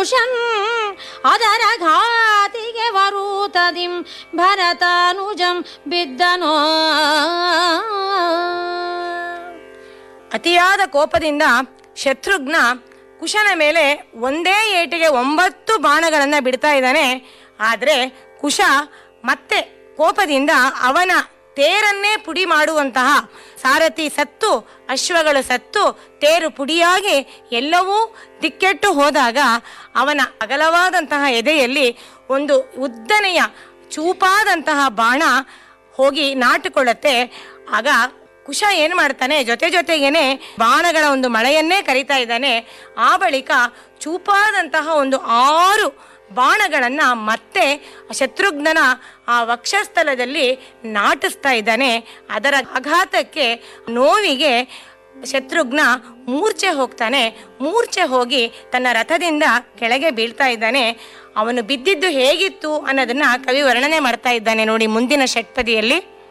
cushion ಅದರ ಘಾತಿಗೆ ವರೂತದಿಂ ಭರತಾನುಜಂ ಬಿದ್ದನೋ ಅತಿಯಾದ ಕೋಪದಿಂದ ಶತ್ರುಘ್ನ ಕುಶನ ಮೇಲೆ ಒಂದೇ ಏಟಿಗೆ ಒಂಬತ್ತು ಬಾಣಗಳನ್ನು ಬಿಡ್ತಾ ಇದ್ದಾನೆ ಆದರೆ ಕುಶ ಮತ್ತೆ ಕೋಪದಿಂದ ಅವನ ತೇರನ್ನೇ ಪುಡಿ ಮಾಡುವಂತಹ ಸಾರಥಿ ಸತ್ತು ಅಶ್ವಗಳು ಸತ್ತು ತೇರು ಪುಡಿಯಾಗಿ ಎಲ್ಲವೂ ದಿಕ್ಕೆಟ್ಟು ಹೋದಾಗ ಅವನ ಅಗಲವಾದಂತಹ ಎದೆಯಲ್ಲಿ ಒಂದು ಉದ್ದನೆಯ ಚೂಪಾದಂತಹ ಬಾಣ ಹೋಗಿ ನಾಟಿಕೊಳ್ಳುತ್ತೆ ಆಗ ಕುಶ ಏನ್ ಮಾಡ್ತಾನೆ ಜೊತೆ ಜೊತೆಗೇನೆ ಬಾಣಗಳ ಒಂದು ಮಳೆಯನ್ನೇ ಕರಿತಾ ಇದ್ದಾನೆ ಆ ಬಳಿಕ ಚೂಪಾದಂತಹ ಒಂದು ಆರು ಬಾಣಗಳನ್ನ ಮತ್ತೆ ಶತ್ರುಘ್ನನ ಆ ವಕ್ಷಸ್ಥಲದಲ್ಲಿ ನಾಟಿಸ್ತಾ ಇದ್ದಾನೆ ಅದರ ಆಘಾತಕ್ಕೆ ನೋವಿಗೆ ಶತ್ರುಘ್ನ ಮೂರ್ಛೆ ಹೋಗ್ತಾನೆ ಮೂರ್ಛೆ ಹೋಗಿ ತನ್ನ ರಥದಿಂದ ಕೆಳಗೆ ಬೀಳ್ತಾ ಇದ್ದಾನೆ ಅವನು ಬಿದ್ದಿದ್ದು ಹೇಗಿತ್ತು ಅನ್ನೋದನ್ನ ಕವಿ ವರ್ಣನೆ ಮಾಡ್ತಾ ಇದ್ದಾನೆ ನೋಡಿ ಮುಂದಿನ ಷಟ್ಪದಿಯಲ್ಲಿ